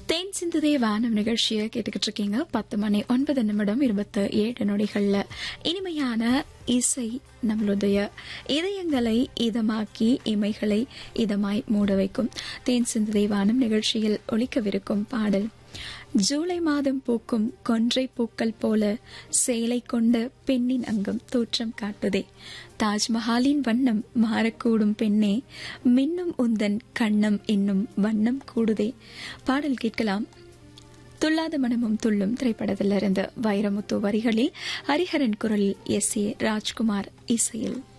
தேன் சிந்துதே வானம் நிகழ்ச்சியை கேட்டுக்கிட்டு இருக்கீங்க பத்து மணி ஒன்பது நிமிடம் இருபத்து ஏழு நொடிகள்ல இனிமையான இசை நம்மளுடைய இதயங்களை இதமாக்கி இமைகளை இதமாய் மூட வைக்கும் தேன் சிந்துதே வானம் நிகழ்ச்சியில் ஒலிக்கவிருக்கும் பாடல் ஜூலை மாதம் பூக்கும் கொன்றை பூக்கள் போல சேலை கொண்ட பெண்ணின் அங்கம் தோற்றம் காட்டுதே தாஜ்மஹாலின் வண்ணம் மாறக்கூடும் பெண்ணே மின்னும் உந்தன் கண்ணம் என்னும் வண்ணம் கூடுதே பாடல் கேட்கலாம் துள்ளாத மனமும் துள்ளும் திரைப்படத்திலிருந்து வைரமுத்து வரிகளில் ஹரிஹரன் குரலில் எஸ் ஏ ராஜ்குமார் இசையில்